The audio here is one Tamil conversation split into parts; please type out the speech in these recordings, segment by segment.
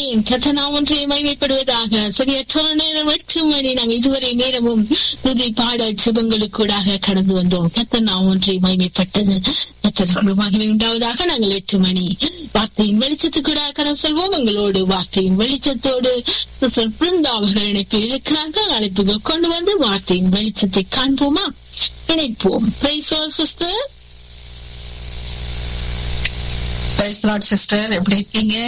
ஆமேன் கத்தனா ஒன்றை மைமைப்படுவதாக சரியற்ற நேரம் எட்டு மணி நாம் இதுவரை நேரமும் புதை பாட செபங்களுக்கூடாக கடந்து வந்தோம் கத்தனா ஒன்றை மைமைப்பட்டது கத்தருக்கு மகிமை உண்டாவதாக நாங்கள் எட்டு மணி வார்த்தையின் வெளிச்சத்துக்கூடாக கடந்து செல்வோம் எங்களோடு வார்த்தையின் வெளிச்சத்தோடு பிருந்தா அவர்கள் இணைப்பில் இருக்கிறார்கள் அழைப்புகள் கொண்டு வந்து வார்த்தையின் வெளிச்சத்தை காண்போமா இணைப்போம் சிஸ்டர் பிரைஸ் லார்ட் சிஸ்டர் எப்படி இருக்கீங்க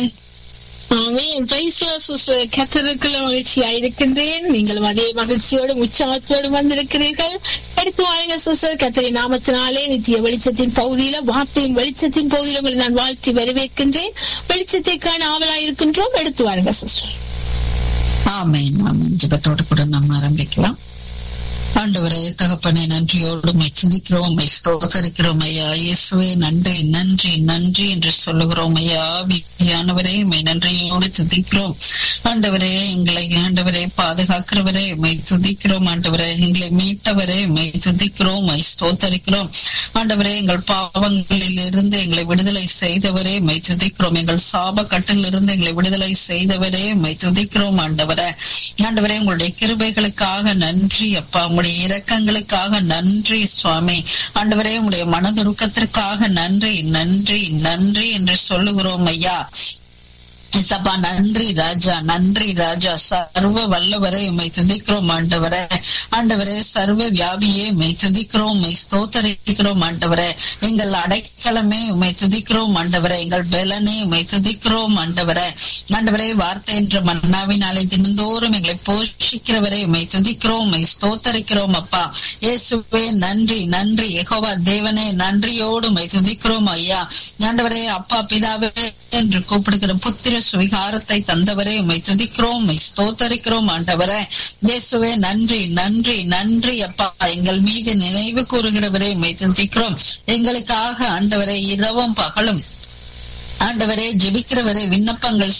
கத்தருக்குள்ள மகிழ்ச்சியா இருக்கின்றேன் நீங்களும் அதே மகிழ்ச்சியோடு உற்சாகத்தோடு வந்திருக்கிறீர்கள் எடுத்து வாழுங்க சிஸ்டர் கத்தரி நாமத்தினாலே நித்திய வெளிச்சத்தின் பகுதியில வார்த்தையின் வெளிச்சத்தின் பகுதியில உங்களை நான் வாழ்த்தி வரவேற்கின்றேன் வெளிச்சத்தை காண ஆவலாயிருக்கின்றோம் எடுத்து வாருங்க சிஸ்டர் ஆமேன் ஆமேன் ஜபத்தோடு கூட நம்ம ஆரம்பிக்கலாம் ஆண்டவரே தகப்பனே நன்றியோடு சிந்திக்கிறோம் உண்மை ஸ்தோத்தரிக்கிறோம் ஐயா இயேசுவே நன்றி நன்றி நன்றி என்று சொல்லுகிறோம் ஐயா வியானவரே உண்மை நன்றியோடு துதிக்கிறோம் ஆண்டவரே எங்களை ஆண்டவரே பாதுகாக்கிறவரே உண்மை துதிக்கிறோம் ஆண்டவரே எங்களை மீட்டவரே உண்மை துதிக்கிறோம் உண்மை ஸ்தோத்தரிக்கிறோம் ஆண்டவரே எங்கள் பாவங்களில் இருந்து எங்களை விடுதலை செய்தவரே உண்மை துதிக்கிறோம் எங்கள் சாப கட்டில் இருந்து எங்களை விடுதலை செய்தவரே உண்மை துதிக்கிறோம் ஆண்டவரே ஆண்டவரே உங்களுடைய கிருபைகளுக்காக நன்றி அப்பா உங்களுடைய இரக்கங்களுக்காக நன்றி சுவாமி ஆண்டவரே உங்களுடைய மனதுருக்கத்திற்காக நன்றி நன்றி நன்றி என்று சொல்லுகிறோம் ஐயா சபா நன்றி ராஜா நன்றி ராஜா சர்வ வல்லவரை உண்மை துதிக்கிறோம் ஆண்டவரே ஆண்டவரே சர்வ வியாபியே உண்மை துதிக்கிறோம் உண்மை ஸ்தோத்தரிக்கிறோம் ஆண்டவரே எங்கள் அடைக்கலமே உண்மை துதிக்கிறோம் ஆண்டவரே எங்கள் பலனே உண்மை துதிக்கிறோம் ஆண்டவரே ஆண்டவரே வார்த்தை என்ற மன்னாவினாலே தினந்தோறும் எங்களை போஷிக்கிறவரை உண்மை துதிக்கிறோம் உண்மை ஸ்தோத்தரிக்கிறோம் அப்பா இயேசுவே நன்றி நன்றி எகோவா தேவனே நன்றியோடு உண்மை துதிக்கிறோம் ஐயா ஆண்டவரே அப்பா பிதாவே என்று கூப்பிடுகிற புத்திர சுவிகாரத்தை தந்தவரே உண்மை துதிக்கிறோம் உண்மை ஸ்தோத்தரிக்கிறோம் ஆண்டவரே இயேசுவே நன்றி நன்றி நன்றி அப்பா எங்கள் மீது நினைவு கூறுகிறவரே உண்மை துதிக்கிறோம் எங்களுக்காக ஆண்டவரே இரவும் பகலும் ஆண்டவரே ஜெபிக்கிறவரே விண்ணப்பங்கள்